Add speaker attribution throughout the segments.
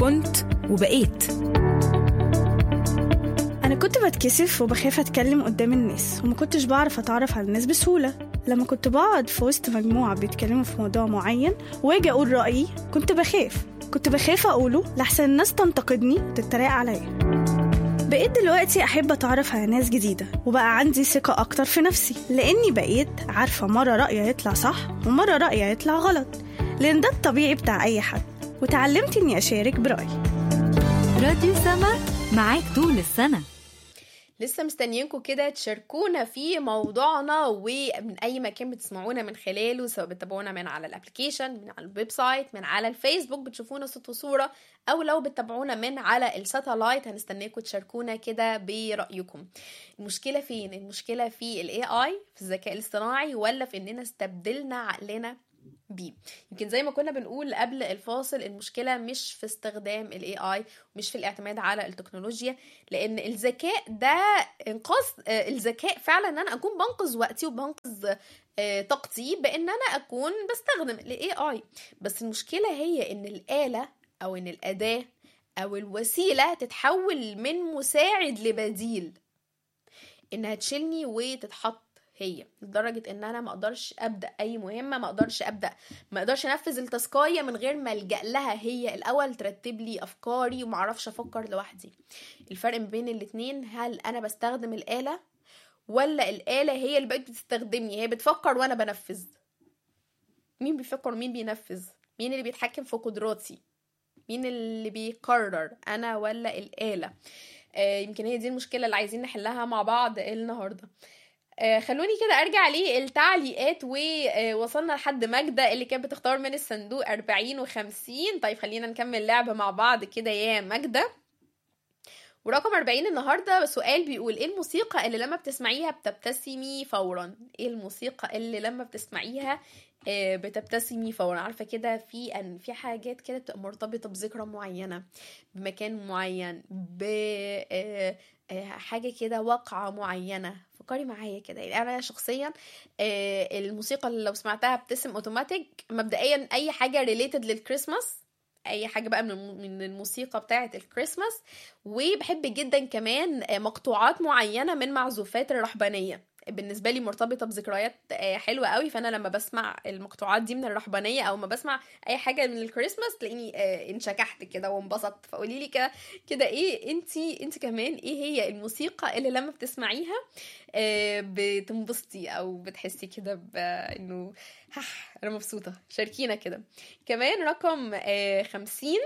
Speaker 1: كنت وبقيت
Speaker 2: أنا كنت بتكسف وبخاف أتكلم قدام الناس وما كنتش بعرف أتعرف على الناس بسهولة لما كنت بقعد في وسط مجموعة بيتكلموا في موضوع معين وأجي أقول رأيي كنت بخاف كنت بخاف أقوله لحسن الناس تنتقدني وتتريق عليا بقيت دلوقتي أحب أتعرف على ناس جديدة وبقى عندي ثقة أكتر في نفسي لأني بقيت عارفة مرة رأيي يطلع صح ومرة رأيي يطلع غلط لأن ده الطبيعي بتاع أي حد وتعلمت إني أشارك برأيي
Speaker 1: راديو سما معاك طول السنة
Speaker 3: لسه مستنيينكم كده تشاركونا في موضوعنا ومن اي مكان بتسمعونا من خلاله سواء بتتابعونا من على الابلكيشن من على الويب سايت من على الفيسبوك بتشوفونا صوت وصوره او لو بتتابعونا من على الساتلايت هنستناكم تشاركونا كده برايكم المشكله فين المشكله في الاي اي في الذكاء الاصطناعي ولا في اننا استبدلنا عقلنا بيه يمكن زي ما كنا بنقول قبل الفاصل المشكله مش في استخدام الاي اي مش في الاعتماد على التكنولوجيا لان الذكاء ده انقاذ آه، الذكاء فعلا ان انا اكون بنقذ وقتي وبنقذ آه، طاقتي بان انا اكون بستخدم الاي اي بس المشكله هي ان الاله او ان الاداه او الوسيله تتحول من مساعد لبديل انها تشيلني وتتحط هي لدرجة ان انا ما اقدرش ابدا اي مهمة ما اقدرش ابدا ما اقدرش انفذ التاسكاية من غير ما الجا لها هي الاول ترتب لي افكاري وما اعرفش افكر لوحدي الفرق ما بين الاتنين هل انا بستخدم الآلة ولا الآلة هي اللي بقت بتستخدمني هي بتفكر وانا بنفذ مين بيفكر ومين بينفذ مين اللي بيتحكم في قدراتي مين اللي بيقرر انا ولا الآلة آه، يمكن هي دي المشكلة اللي عايزين نحلها مع بعض النهاردة آه، خلوني كده ارجع للتعليقات ووصلنا لحد ماجدة اللي كانت بتختار من الصندوق 40 و50 طيب خلينا نكمل لعبة مع بعض كده يا ماجدة ورقم 40 النهاردة سؤال بيقول ايه الموسيقى اللي لما بتسمعيها بتبتسمي فورا ايه الموسيقى اللي لما بتسمعيها آه، بتبتسمي فورا عارفة كده في أن في حاجات كده بتبقى مرتبطة بذكرى معينة بمكان معين ب آه، آه، حاجة كده واقعة معينة فكري معايا كده يعني انا شخصيا آه، الموسيقى اللي لو سمعتها ابتسم اوتوماتيك مبدئيا اي حاجه ريليتد للكريسماس اي حاجه بقى من الم- من الموسيقى بتاعه الكريسماس وبحب جدا كمان آه، مقطوعات معينه من معزوفات الرهبانيه بالنسبه لي مرتبطه بذكريات آه، حلوه قوي فانا لما بسمع المقطوعات دي من الرهبانيه او ما بسمع اي حاجه من الكريسماس تلاقيني آه، انشكحت كده وانبسطت فقولي لي كده كده ايه انتي انت كمان ايه هي الموسيقى اللي لما بتسمعيها آه، بتنبسطي او بتحسي كده بانه هح انا مبسوطه شاركينا كده كمان رقم آه، خمسين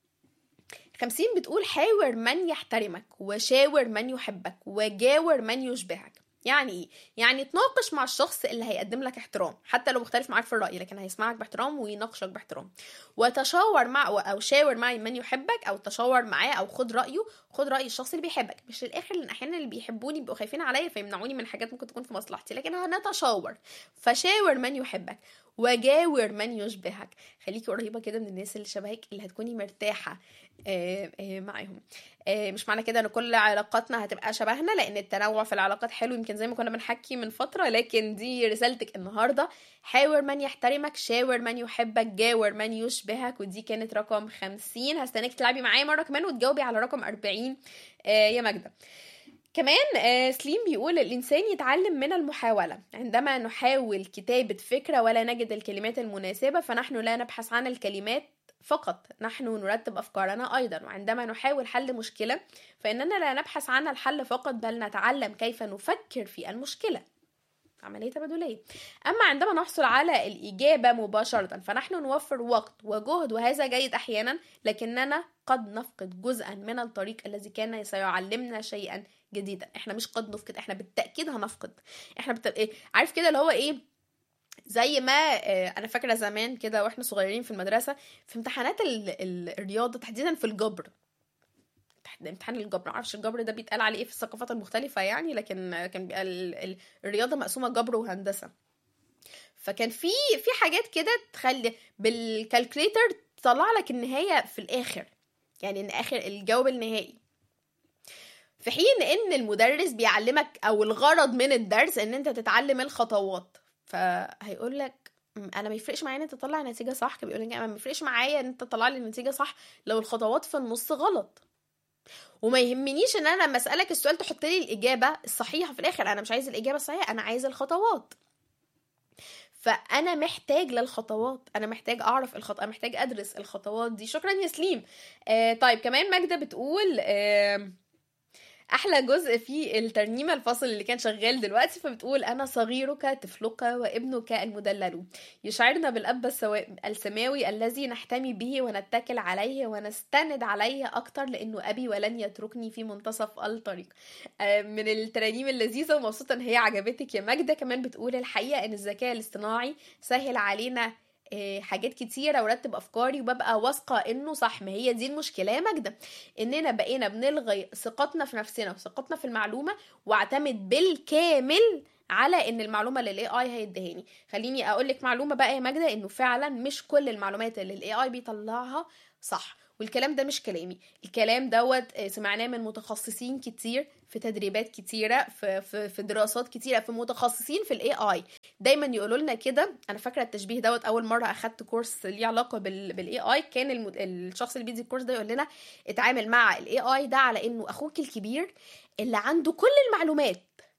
Speaker 3: خمسين بتقول حاور من يحترمك وشاور من يحبك وجاور من يشبهك يعني ايه يعني تناقش مع الشخص اللي هيقدم لك احترام حتى لو مختلف معاك في الراي لكن هيسمعك باحترام ويناقشك باحترام وتشاور مع او شاور مع من يحبك او تشاور معاه او خد رايه خد راي الشخص اللي بيحبك مش الاخر لان احيانا اللي بيحبوني بيبقوا خايفين عليا فيمنعوني من حاجات ممكن تكون في مصلحتي لكن هنتشاور فشاور من يحبك وجاور من يشبهك خليكي قريبه كده من الناس اللي شبهك اللي هتكوني مرتاحه آه، آه، معاهم آه، مش معنى كده ان كل علاقاتنا هتبقى شبهنا لان التنوع في العلاقات حلو يمكن زي ما كنا بنحكي من فتره لكن دي رسالتك النهارده حاور من يحترمك شاور من يحبك جاور من يشبهك ودي كانت رقم خمسين هستناك تلعبي معايا مره كمان وتجاوبي على رقم أربعين آه، يا ماجده كمان آه، سليم بيقول الإنسان يتعلم من المحاولة عندما نحاول كتابة فكرة ولا نجد الكلمات المناسبة فنحن لا نبحث عن الكلمات فقط نحن نرتب أفكارنا أيضا وعندما نحاول حل مشكلة فإننا لا نبحث عن الحل فقط بل نتعلم كيف نفكر في المشكلة عملية تبادلية أما عندما نحصل على الإجابة مباشرة فنحن نوفر وقت وجهد وهذا جيد أحيانا لكننا قد نفقد جزءا من الطريق الذي كان سيعلمنا شيئا جديدا احنا مش قد نفقد احنا بالتأكيد هنفقد احنا بت... إيه؟ عارف كده اللي هو ايه زي ما آه، انا فاكره زمان كده واحنا صغيرين في المدرسه في امتحانات ال... ال... الرياضه تحديدا في الجبر تحت- امتحان الجبر معرفش الجبر ده بيتقال عليه ايه في الثقافات المختلفه يعني لكن آه، كان بيبقى ال... ال... الرياضه مقسومه جبر وهندسه فكان في في حاجات كده تخلي بالكالكليتر تطلع لك النهايه في الاخر يعني ان اخر الجواب النهائي في حين ان المدرس بيعلمك او الغرض من الدرس ان انت تتعلم الخطوات فهيقول لك م- انا ما يفرقش معايا ان انت تطلع نتيجه صح كان بيقول لي انا ما يفرقش معايا ان انت تطلع لي النتيجه صح لو الخطوات في النص غلط وما يهمنيش ان انا لما اسالك السؤال تحط لي الاجابه الصحيحه في الاخر انا مش عايز الاجابه الصحيحه انا عايز الخطوات فانا محتاج للخطوات انا محتاج اعرف الخط انا محتاج ادرس الخطوات دي شكرا يا سليم آه طيب كمان ماجده بتقول آه احلى جزء في الترنيمه الفصل اللي كان شغال دلوقتي فبتقول انا صغيرك طفلك وابنك المدلل يشعرنا بالاب السوا- السماوي الذي نحتمي به ونتكل عليه ونستند عليه اكتر لانه ابي ولن يتركني في منتصف الطريق آه، من الترانيم اللذيذه ومبسوطه ان هي عجبتك يا ماجده كمان بتقول الحقيقه ان الذكاء الاصطناعي سهل علينا آه، حاجات كتيره ورتب افكاري وببقى واثقه انه صح ما هي دي المشكله يا ماجده اننا بقينا بنلغي ثقتنا في نفسنا وثقتنا في المعلومه واعتمد بالكامل على ان المعلومه اللي الاي اي هيديهاني خليني اقول لك معلومه بقى يا ماجده انه فعلا مش كل المعلومات اللي الاي اي بيطلعها صح والكلام ده مش كلامي الكلام دوت آه، سمعناه من متخصصين كتير في تدريبات كتيره في في, في دراسات كتيره في متخصصين في الاي اي دايما يقولوا لنا كده انا فاكره التشبيه دوت اول مره اخدت كورس ليه علاقه بالاي اي كان المد... الشخص اللي بيدي الكورس ده يقول لنا اتعامل مع الاي اي ده على انه اخوك الكبير اللي عنده كل المعلومات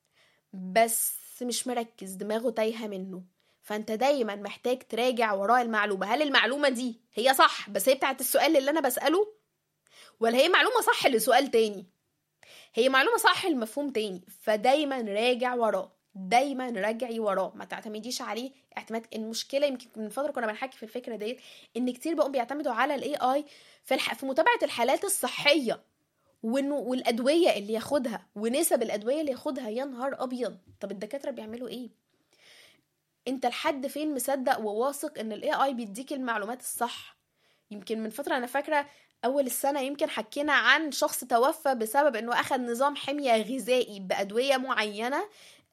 Speaker 3: بس مش مركز دماغه تايهه منه فانت دايما محتاج تراجع وراء المعلومه هل المعلومه دي هي صح بس هي بتاعت السؤال اللي انا بساله ولا هي معلومه صح لسؤال تاني هي معلومه صح لمفهوم تاني فدايما راجع وراه دايما راجعي وراه ما تعتمديش عليه اعتماد المشكله يمكن من فتره كنا بنحكي في الفكره ديت ان كتير بقوا بيعتمدوا على الاي اي في الح... في متابعه الحالات الصحيه وانه والادويه اللي ياخدها ونسب الادويه اللي ياخدها يا نهار ابيض طب الدكاتره بيعملوا ايه انت لحد فين مصدق وواثق ان الاي اي بيديك المعلومات الصح يمكن من فتره انا فاكره اول السنه يمكن حكينا عن شخص توفى بسبب انه اخذ نظام حميه غذائي بادويه معينه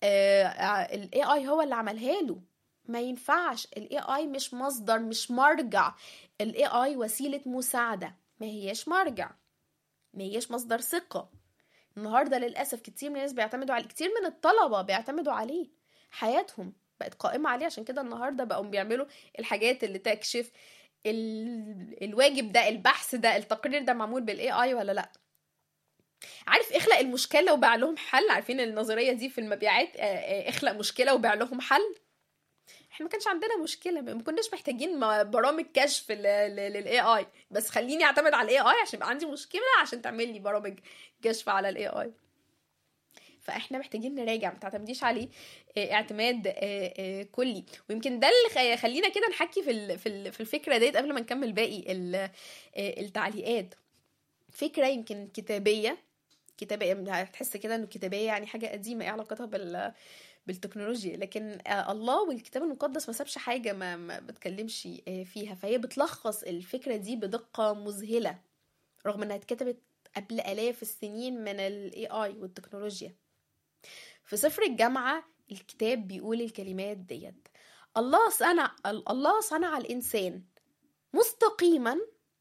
Speaker 3: الاي اي هو اللي عملها له ما ينفعش الاي اي مش مصدر مش مرجع الاي اي وسيله مساعده ما هياش مرجع ما هياش مصدر ثقه النهارده للاسف كتير من الناس بيعتمدوا عليه كتير من الطلبه بيعتمدوا عليه حياتهم بقت قائمه عليه عشان كده النهارده بقوا بيعملوا الحاجات اللي تكشف ال... الواجب ده البحث ده التقرير ده معمول بالاي اي ولا لا عارف اخلق المشكله وباع لهم حل عارفين النظريه دي في المبيعات آه، آه، اخلق مشكله وباع لهم حل احنا ما كانش عندنا مشكله ما كناش محتاجين م- برامج كشف للاي اي بس خليني اعتمد على الاي اي عشان يبقى عندي مشكله عشان تعمل لي برامج كشف على الاي اي فاحنا محتاجين نراجع ما تعتمديش عليه آه، اعتماد آه، آه، كلي ويمكن ده اللي خ- خلينا كده نحكي في ال- في ال- في الفكره ديت قبل ما نكمل باقي ال- آه، التعليقات فكره يمكن كتابيه كتابيه هتحس كده انه كتابيه يعني حاجه قديمه ايه علاقتها بال بالتكنولوجيا لكن آه، الله والكتاب المقدس ما سابش حاجه ما ما بتكلمش آه، فيها فهي بتلخص الفكره دي بدقه مذهله رغم انها اتكتبت قبل الاف السنين من الاي اي والتكنولوجيا في سفر الجامعه الكتاب بيقول الكلمات ديت الله صنع الله صنع الانسان مستقيما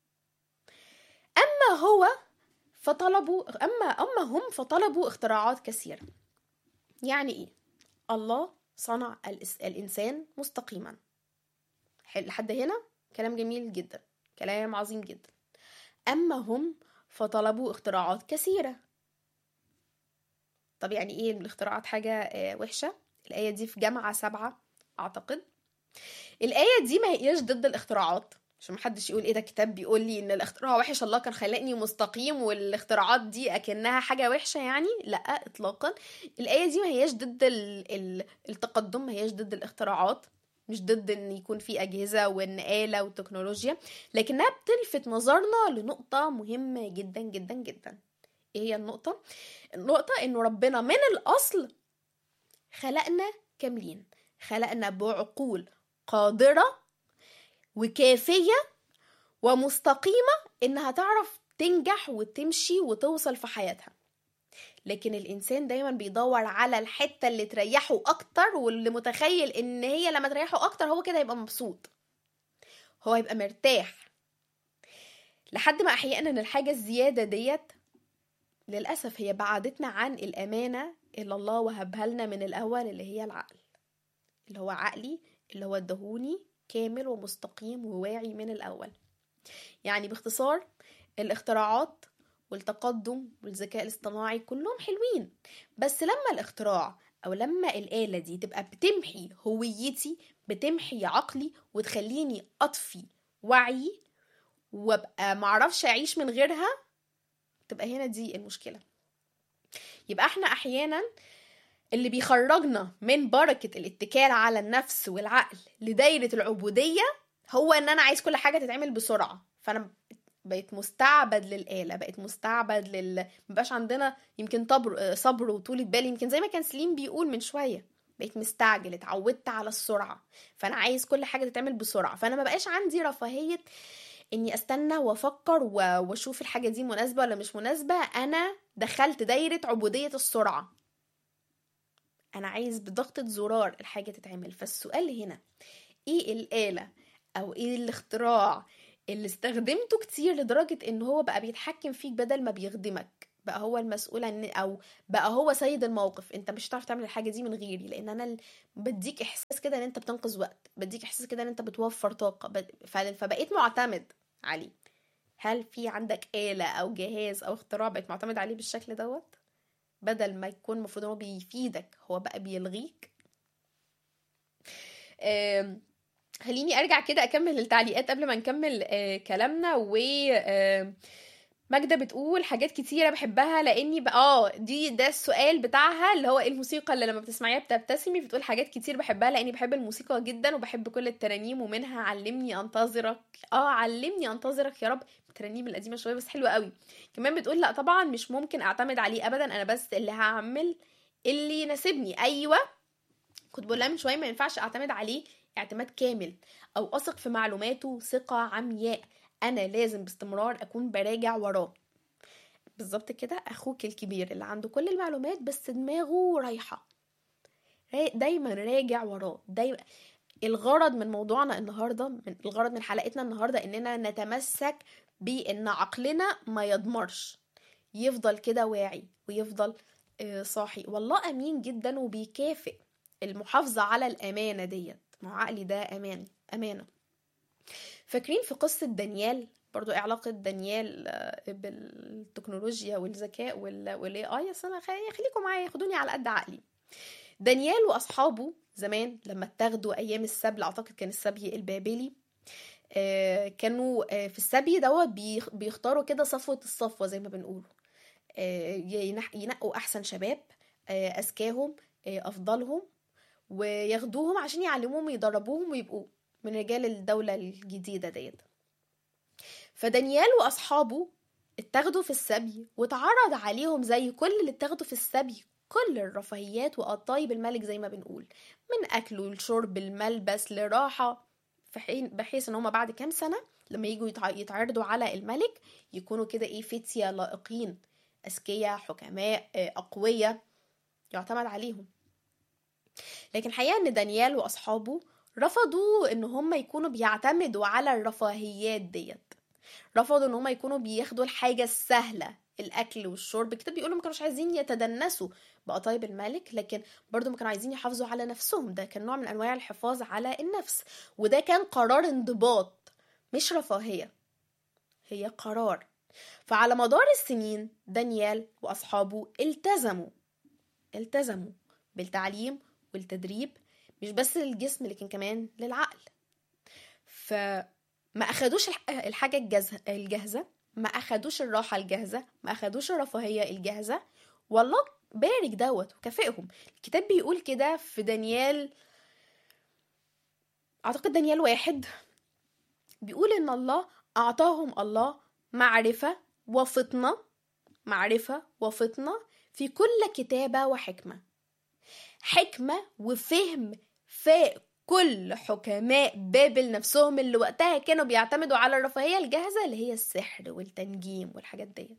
Speaker 3: اما هو فطلبوا اما اما هم فطلبوا اختراعات كثيره يعني ايه الله صنع الإس- الانسان مستقيما حل- لحد هنا كلام جميل جدا كلام عظيم جدا اما هم فطلبوا اختراعات كثيره طب يعني ايه الاختراعات حاجه آه، وحشه الايه دي في جامعه سبعة اعتقد الايه دي ما هياش ضد الاختراعات عشان محدش يقول ايه ده كتاب بيقول لي ان الاختراع وحش الله كان خلقني مستقيم والاختراعات دي اكنها حاجه وحشه يعني لا اطلاقا الايه دي ما هياش ضد ال... ال... التقدم ما هياش ضد الاختراعات مش ضد ان يكون في اجهزه وان اله وتكنولوجيا لكنها بتلفت نظرنا لنقطه مهمه جدا جدا جدا ايه هي النقطه النقطه انه ربنا من الاصل خلقنا كاملين خلقنا بعقول قادره وكافيه ومستقيمه انها تعرف تنجح وتمشي وتوصل في حياتها لكن الانسان دايما بيدور على الحته اللي تريحه اكتر واللي متخيل ان هي لما تريحه اكتر هو كده يبقى مبسوط هو يبقى مرتاح لحد ما احيانا الحاجه الزياده ديت للاسف هي بعدتنا عن الامانه اللي الله وهبها لنا من الاول اللي هي العقل اللي هو عقلي اللي هو ادهوني كامل ومستقيم وواعي من الأول يعني باختصار الاختراعات والتقدم والذكاء الاصطناعي كلهم حلوين بس لما الاختراع او لما الآلة دي تبقى بتمحي هويتي بتمحي عقلي وتخليني اطفي وعي وابقى معرفش اعيش من غيرها تبقى هنا دي المشكلة يبقى احنا احيانا اللي بيخرجنا من بركة الاتكال على النفس والعقل لدايرة العبودية هو ان انا عايز كل حاجة تتعمل بسرعة فانا بقيت مستعبد للآلة بقيت مستعبد لل مبقاش عندنا يمكن طبر صبر وطولة بال يمكن زي ما كان سليم بيقول من شوية بقيت مستعجل اتعودت على السرعة فانا عايز كل حاجة تتعمل بسرعة فانا ما بقاش عندي رفاهية اني استنى وافكر و- واشوف الحاجة دي مناسبة ولا مش مناسبة انا دخلت دايرة عبودية السرعة انا عايز بضغطة زرار الحاجة تتعمل فالسؤال هنا ايه الآلة او ايه الاختراع اللي استخدمته كتير لدرجة ان هو بقى بيتحكم فيك بدل ما بيخدمك بقى هو المسؤول عن او بقى هو سيد الموقف انت مش هتعرف تعمل الحاجة دي من غيري لان انا ال- بديك احساس كده ان انت بتنقذ وقت بديك احساس كده ان انت بتوفر طاقة ب- ف- فبقيت معتمد عليه هل في عندك آلة او جهاز او اختراع بقيت معتمد عليه بالشكل دوت بدل ما يكون المفروض هو بيفيدك هو بقى بيلغيك آم، خليني ارجع كده اكمل التعليقات قبل ما نكمل آه، كلامنا و آه، ماجدة بتقول حاجات كتيرة بحبها لاني بقى اه دي ده السؤال بتاعها اللي هو ايه الموسيقى اللي لما بتسمعيها بتبتسمي بتقول حاجات كتير بحبها لاني بحب الموسيقى جدا وبحب كل الترانيم ومنها علمني انتظرك اه علمني انتظرك يا رب الترانيم القديمة شوية بس حلوة قوي كمان بتقول لا طبعا مش ممكن اعتمد عليه ابدا انا بس اللي هعمل اللي يناسبني ايوه كنت بقول لها من شويه ما ينفعش اعتمد عليه اعتماد كامل او اثق في معلوماته ثقه عمياء انا لازم باستمرار اكون براجع وراه بالظبط كده اخوك الكبير اللي عنده كل المعلومات بس دماغه رايحه را- دايما راجع وراه دايما الغرض من موضوعنا النهارده من الغرض من حلقتنا النهارده اننا نتمسك بان عقلنا ما يضمرش يفضل كده واعي ويفضل آه، صاحي والله امين جدا وبيكافئ المحافظة على الأمانة ديت ما هو عقلي ده أمان أمانة فاكرين في قصة دانيال برضو ايه علاقة دانيال آه، بالتكنولوجيا والذكاء وال والاي اي اصل انا خلي- خليكم معايا خدوني على قد عقلي دانيال واصحابه زمان لما اتاخدوا ايام السبي اعتقد كان السبي البابلي آه، كانوا آه، في السبي دوت بيخ- بيختاروا كده صفوة الصفوة زي ما بنقول آه، ينح- ينقوا احسن شباب آه، اذكاهم آه، افضلهم وياخدوهم عشان يعلموهم ويدربوهم ويبقوا من رجال الدولة الجديدة ديت فدانيال وأصحابه اتاخدوا في السبي واتعرض عليهم زي كل اللي اتاخدوا في السبي كل الرفاهيات وقطايب الملك زي ما بنقول من أكل والشرب الملبس لراحة في حين بحيث ان هما بعد كام سنة لما يجوا يتع- يتعرضوا على الملك يكونوا كده ايه فتية لائقين أذكياء حكماء آه، أقوياء يعتمد عليهم لكن الحقيقة ان دانيال واصحابه رفضوا ان هم يكونوا بيعتمدوا على الرفاهيات ديت رفضوا ان هم يكونوا بياخدوا الحاجة السهلة الاكل والشرب الكتاب بيقولوا ما كانوش عايزين يتدنسوا بقطايب الملك لكن برضو ما كانوا عايزين يحافظوا على نفسهم ده كان نوع من انواع الحفاظ على النفس وده كان قرار انضباط مش رفاهية هي قرار فعلى مدار السنين دانيال واصحابه التزموا التزموا بالتعليم والتدريب مش بس للجسم لكن كمان للعقل فما اخدوش الح- الحاجة الجاهزة الجاهزة ما اخدوش الراحة الجاهزة ما اخدوش الرفاهية الجاهزة والله بارك دوت وكافئهم الكتاب بيقول كده في دانيال اعتقد دانيال واحد بيقول ان الله اعطاهم الله معرفة وفطنة معرفة وفطنة في كل كتابة وحكمة حكمة وفهم فاق كل حكماء بابل نفسهم اللي وقتها كانوا بيعتمدوا على الرفاهية الجاهزة اللي هي السحر والتنجيم والحاجات دي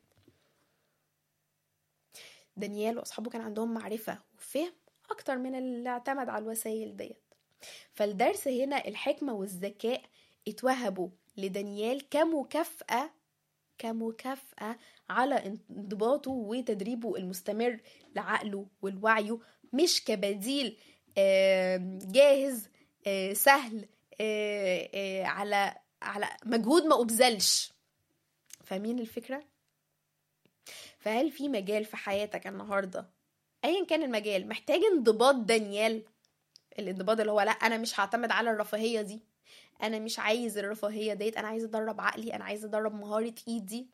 Speaker 3: دانيال وأصحابه كان عندهم معرفة وفهم أكتر من اللي اعتمد على الوسائل ديت فالدرس هنا الحكمة والذكاء اتوهبوا لدانيال كمكافأة كمكافأة على انضباطه وتدريبه المستمر لعقله والوعيه مش كبديل آم، جاهز آه، سهل آه، آه، على على مجهود ما أبذلش فاهمين الفكرة؟ فهل في مجال في حياتك النهاردة أيا كان المجال محتاج انضباط دانيال الانضباط اللي هو لا أنا مش هعتمد على الرفاهية دي أنا مش عايز الرفاهية ديت أنا عايز أدرب عقلي أنا عايز أدرب مهارة إيدي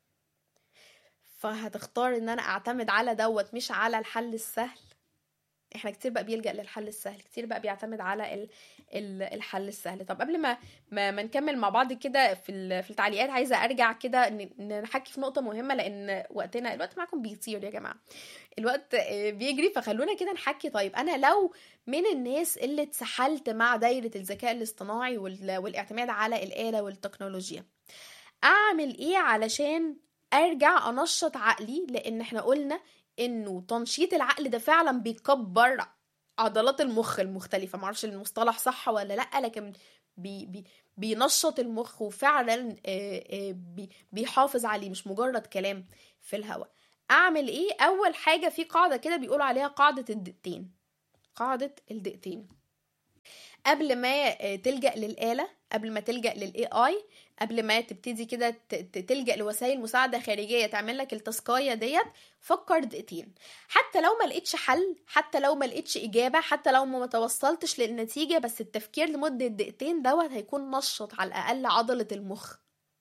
Speaker 3: فهتختار ان انا اعتمد على دوت مش على الحل السهل احنا كتير بقى بيلجأ للحل السهل كتير بقى بيعتمد على ال ال الحل السهل طب قبل ما ما, ما نكمل مع بعض كده في ال- في التعليقات عايزه ارجع كده ن- ن- نحكي في نقطه مهمه لان وقتنا الوقت معاكم بيطير يا جماعه الوقت آه، بيجري فخلونا كده نحكي طيب انا لو من الناس اللي اتسحلت مع دايره الذكاء الاصطناعي وال- والاعتماد على الاله والتكنولوجيا اعمل ايه علشان ارجع انشط عقلي لان احنا قلنا انه تنشيط العقل ده فعلا بيكبر عضلات المخ المختلفة معرفش المصطلح صح ولا لأ لكن بي بي بينشط المخ وفعلا آه، آه، بي بيحافظ عليه مش مجرد كلام في الهواء اعمل ايه اول حاجة في قاعدة كده بيقولوا عليها قاعدة الدقيقتين قاعدة الدقيقتين قبل ما آه، تلجأ للآلة قبل ما تلجأ للاي اي قبل ما تبتدي كده ت- ت- تلجأ لوسائل مساعدة خارجية تعمل لك التاسكاية ديت فكر دقيقتين حتى لو ما لقيتش حل حتى لو ما لقيتش إجابة حتى لو ما توصلتش للنتيجة بس التفكير لمدة دقيقتين دوت هيكون نشط على الأقل عضلة المخ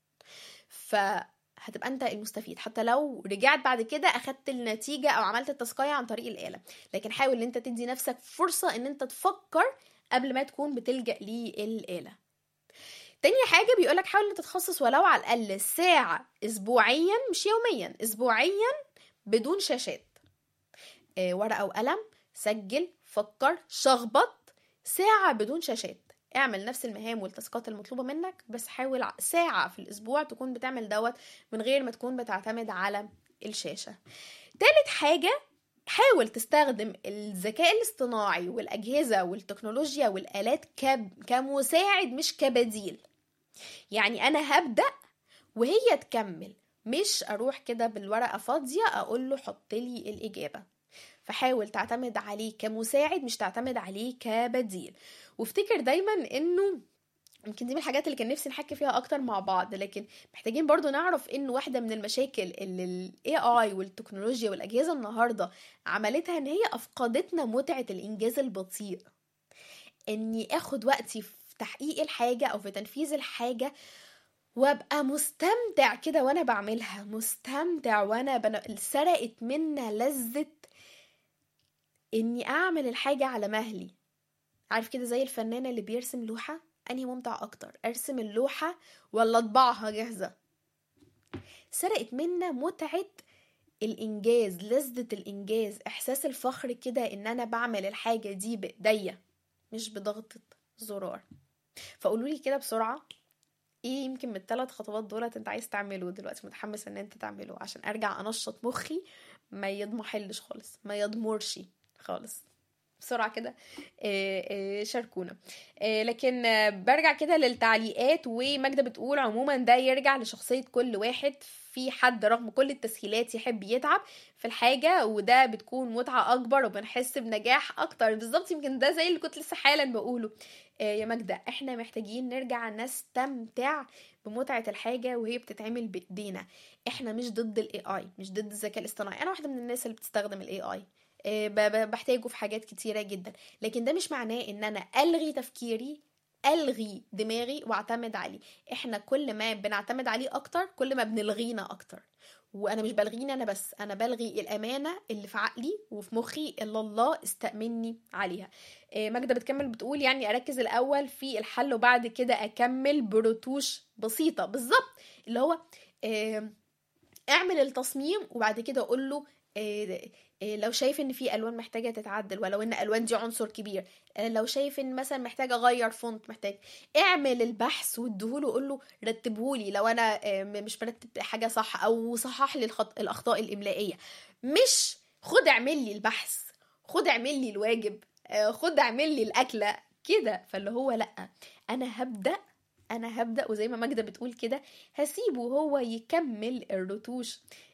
Speaker 3: فهتبقى انت المستفيد حتى لو رجعت بعد كده اخدت النتيجة او عملت التاسكاية عن طريق الآلة لكن حاول ان انت تدي نفسك فرصة ان انت تفكر قبل ما تكون بتلجأ للآلة تاني حاجة بيقولك حاول ان تتخصص ولو على الأقل ساعة أسبوعيا مش يوميا أسبوعيا بدون شاشات آه، ورقة وقلم سجل فكر شخبط ساعة بدون شاشات اعمل نفس المهام والتاسكات المطلوبة منك بس حاول ع- ساعة في الأسبوع تكون بتعمل دوت من غير ما تكون بتعتمد على الشاشة تالت حاجة حاول تستخدم الذكاء الاصطناعي والأجهزة والتكنولوجيا والآلات كب- كمساعد مش كبديل يعني أنا هبدأ وهي تكمل مش أروح كده بالورقة فاضية أقول له حط لي الإجابة فحاول تعتمد عليه كمساعد مش تعتمد عليه كبديل وافتكر دايما انه يمكن دي من الحاجات اللي كان نفسي نحكي فيها اكتر مع بعض لكن محتاجين برضو نعرف ان واحده من المشاكل اللي الاي اي والتكنولوجيا والاجهزه النهارده عملتها ان هي افقدتنا متعه الانجاز البطيء اني اخد وقتي في تحقيق الحاجه او في تنفيذ الحاجه وابقى مستمتع كده وانا بعملها مستمتع وانا بن... سرقت منا لذة اني اعمل الحاجة على مهلي عارف كده زي الفنان اللي بيرسم لوحة انهي ممتع اكتر ارسم اللوحة ولا اطبعها جاهزة سرقت منا متعة الانجاز لذة الانجاز احساس الفخر كده ان انا بعمل الحاجة دي بايديا مش بضغطة زرار فقولوا لي كده بسرعة ايه يمكن من الثلاث خطوات دولت انت عايز تعمله دلوقتي متحمس ان انت تعمله عشان ارجع انشط مخي ما يضمحلش خالص ما يضمرش خالص بسرعة كده آه، آه، شاركونا آه، لكن آه، برجع كده للتعليقات وماجدة بتقول عموما ده يرجع لشخصية كل واحد في حد رغم كل التسهيلات يحب يتعب في الحاجة وده بتكون متعة أكبر وبنحس بنجاح أكتر بالظبط يمكن ده زي اللي كنت لسه حالا بقوله آه، يا ماجدة احنا محتاجين نرجع نستمتع بمتعة الحاجة وهي بتتعمل بإيدينا احنا مش ضد الاي اي مش ضد الذكاء الاصطناعي انا واحدة من الناس اللي بتستخدم الاي اي بحتاجه في حاجات كتيرة جدا لكن ده مش معناه ان انا الغي تفكيري الغي دماغي واعتمد عليه احنا كل ما بنعتمد عليه اكتر كل ما بنلغينا اكتر وانا مش بلغيني انا بس انا بلغي الامانه اللي في عقلي وفي مخي اللي الله استأمني عليها آه، ماجدة بتكمل بتقول يعني اركز الاول في الحل وبعد كده اكمل برتوش بسيطه بالظبط اللي هو آه، اعمل التصميم وبعد كده اقول له آه، آه، لو شايف ان في الوان محتاجه تتعدل ولو ان الوان دي عنصر كبير آه، لو شايف ان مثلا محتاج اغير فونت محتاج اعمل البحث واديهوله قول له رتبهولي لو انا آه، م- مش مرتب حاجه صح او صحح لي الخط... الاخطاء الاملائيه مش خد اعمل لي البحث خد اعمل لي الواجب آه، خد اعمل لي الاكله كده فاللي هو لا انا هبدا انا هبدا وزي ما ماجده بتقول كده هسيبه هو يكمل الرتوش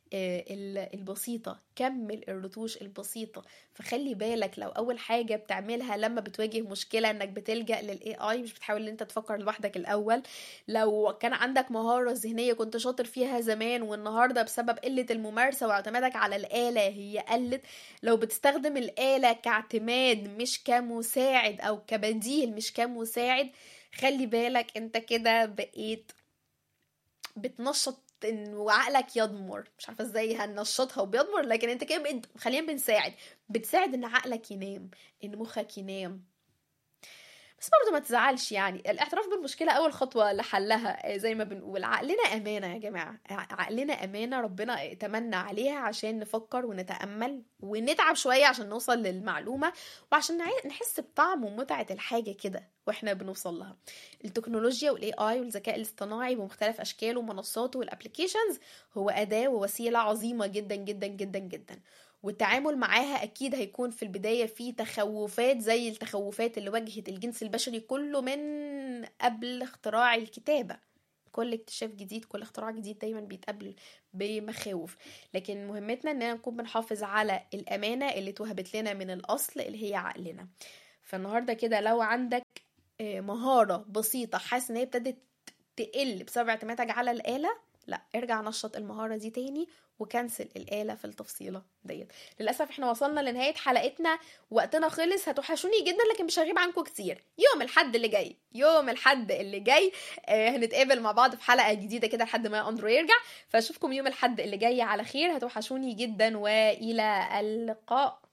Speaker 3: آه، ال- البسيطة كمل الرتوش البسيطة فخلي بالك لو أول حاجة بتعملها لما بتواجه مشكلة إنك بتلجأ للاي اي مش بتحاول إن أنت تفكر لوحدك الأول لو كان عندك مهارة ذهنية كنت شاطر فيها زمان والنهاردة بسبب قلة الممارسة واعتمادك على الآلة هي قلت لو بتستخدم الآلة كاعتماد مش كمساعد أو كبديل مش كمساعد خلي بالك انت كده بقيت بتنشط إن- وعقلك يضمر مش عارفه ازاي هننشطها وبيضمر لكن انت كده بقيت خلينا بنساعد بتساعد ان عقلك ينام ان مخك ينام بس برضه ما تزعلش يعني الاعتراف بالمشكله اول خطوه لحلها آه، زي ما بنقول عقلنا امانه يا جماعه ع- عقلنا امانه ربنا ائتمنا عليها عشان نفكر ونتامل ونتعب شويه عشان نوصل للمعلومه وعشان نع- نحس بطعم ومتعه الحاجه كده واحنا بنوصل لها التكنولوجيا والاي اي والذكاء الاصطناعي بمختلف اشكاله ومنصاته والابلكيشنز هو اداه ووسيله عظيمه جدا جدا جدا جدا والتعامل معاها اكيد هيكون في البدايه في تخوفات زي التخوفات اللي واجهت الجنس البشري كله من قبل اختراع الكتابه كل اكتشاف جديد كل اختراع جديد دايما بيتقابل بمخاوف لكن مهمتنا اننا نكون بنحافظ على الامانه اللي اتوهبت لنا من الاصل اللي هي عقلنا فالنهارده كده لو عندك آه، مهاره بسيطه حاسس ان هي ابتدت تقل بسبب اعتمادك على الاله لا ارجع نشط المهاره دي تاني وكنسل الآلة في التفصيلة ديت للأسف احنا وصلنا لنهاية حلقتنا وقتنا خلص هتوحشوني جدا لكن مش هغيب عنكم كتير يوم الحد اللي جاي يوم الحد اللي جاي آه هنتقابل مع بعض في حلقة جديدة كده لحد ما أندرو يرجع فأشوفكم يوم الحد اللي جاي على خير هتوحشوني جدا وإلى اللقاء